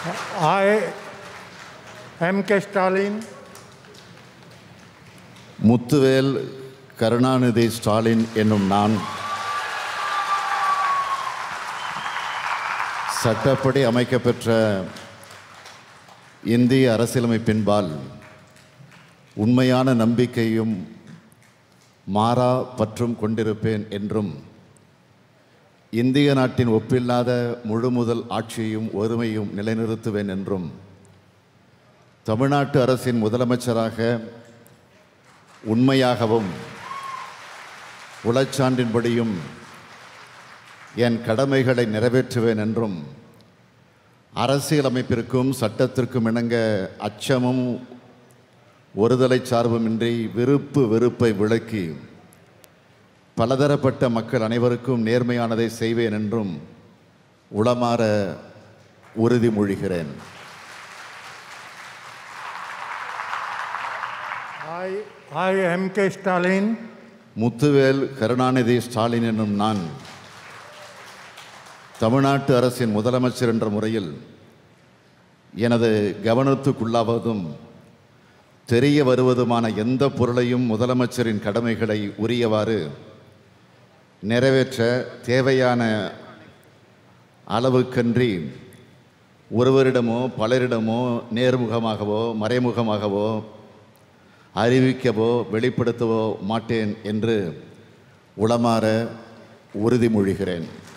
I, M.K. Stalin, Muthuvel Karunanidhi Stalin என்னும் நான் சட்டப்படி அமைக்கப்பெற்ற இந்திய அரசியலமைப்பின்பால் உண்மையான நம்பிக்கையும் மாறா பற்றும் கொண்டிருப்பேன் என்றும் இந்திய நாட்டின் ஒப்பில்லாத முழுமுதல் ஆட்சியையும் ஒருமையும் நிலைநிறுத்துவேன் என்றும் தமிழ்நாட்டு அரசின் முதலமைச்சராக உண்மையாகவும் உளச்சான்றின்படியும் என் கடமைகளை நிறைவேற்றுவேன் என்றும் அரசியலமைப்பிற்கும் சட்டத்திற்கும் இணங்க அச்சமும் ஒருதலை சார்புமின்றி விருப்பு வெறுப்பை விளக்கி பலதரப்பட்ட மக்கள் அனைவருக்கும் நேர்மையானதை செய்வேன் என்றும் உளமாற உறுதிமொழிகிறேன் I, I, M.K. Stalin, Muthuvel Karunanidhi Stalin என்னும் நான் தமிழ்நாட்டு அரசின் முதலமைச்சர் என்ற முறையில் எனது கவனத்துக்குள்ளாவதும் தெரிய வருவதுமான எந்த பொருளையும் முதலமைச்சரின் கடமைகளை உரியவாறு நிறைவேற்ற தேவையான அளவுக்கன்றி ஒருவரிடமோ பலரிடமோ நேர்முகமாகவோ மறைமுகமாகவோ அறிவிக்கவோ வெளிப்படுத்தவோ மாட்டேன் என்று உளமாற உறுதிமொழிகிறேன்